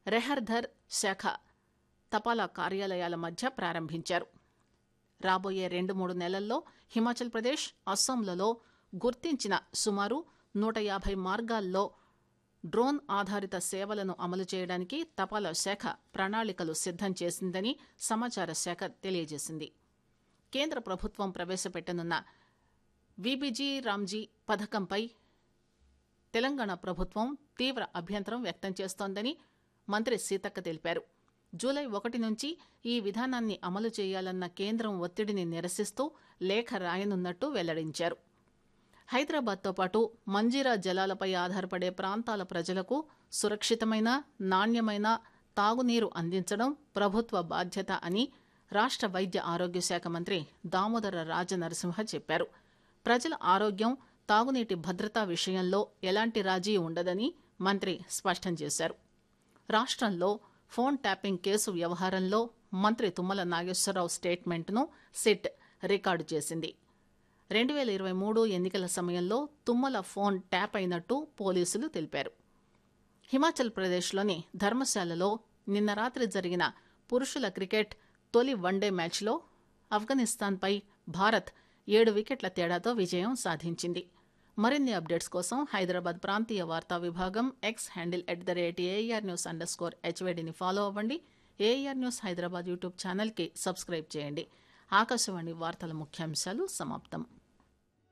రెహర్ధర్ శాఖ తపాలా కార్యాలయాల మధ్య ప్రారంభించారు రాబోయే రెండు మూడు నెలల్లో హిమాచల్ ప్రదేశ్ అస్సాంలలో గుర్తించిన సుమారు నూట యాభై మార్గాల్లో డ్రోన్ ఆధారిత సేవలను అమలు చేయడానికి తపాలా శాఖ ప్రణాళికలు సిద్దం చేసిందని సమాచార శాఖ తెలియజేసింది కేంద్ర ప్రభుత్వం ప్రవేశపెట్టనున్న విబిజీ రామ్జీ పథకంపై తెలంగాణ ప్రభుత్వం తీవ్ర అభ్యంతరం వ్యక్తం చేస్తోందని మంత్రి సీతక్క తెలిపారు జూలై ఒకటి నుంచి ఈ విధానాన్ని అమలు చేయాలన్న కేంద్రం ఒత్తిడిని నిరసిస్తూ లేఖ రాయనున్నట్టు వెల్లడించారు హైదరాబాద్తో పాటు మంజీరా జలాలపై ఆధారపడే ప్రాంతాల ప్రజలకు సురక్షితమైన నాణ్యమైన తాగునీరు అందించడం ప్రభుత్వ బాధ్యత అని రాష్ట్ర వైద్య ఆరోగ్య శాఖ మంత్రి దామోదర రాజనరసింహ చెప్పారు ప్రజల ఆరోగ్యం తాగునీటి భద్రతా విషయంలో ఎలాంటి రాజీ ఉండదని మంత్రి స్పష్టం చేశారు రాష్ట్రంలో ఫోన్ ట్యాపింగ్ కేసు వ్యవహారంలో మంత్రి తుమ్మల నాగేశ్వరరావు స్టేట్మెంట్ను సిట్ రికార్డు చేసింది రెండు వేల ఇరవై మూడు ఎన్నికల సమయంలో తుమ్మల ఫోన్ ట్యాప్ అయినట్టు పోలీసులు తెలిపారు హిమాచల్ ప్రదేశ్లోని ధర్మశాలలో నిన్న రాత్రి జరిగిన పురుషుల క్రికెట్ తొలి వన్డే మ్యాచ్లో ఆఫ్ఘనిస్తాన్పై భారత్ ఏడు వికెట్ల తేడాతో విజయం సాధించింది మరిన్ని అప్డేట్స్ కోసం హైదరాబాద్ ప్రాంతీయ వార్తా విభాగం X handle at the rate AR news underscore హెచ్వేడిని ఫాలో అవ్వండి ఏఆర్ న్యూస్ హైదరాబాద్ యూట్యూబ్ ఛానల్కి సబ్స్క్రైబ్ చేయండి ఆకాశవాణి వార్తల ముఖ్యాంశాలు సమాప్తం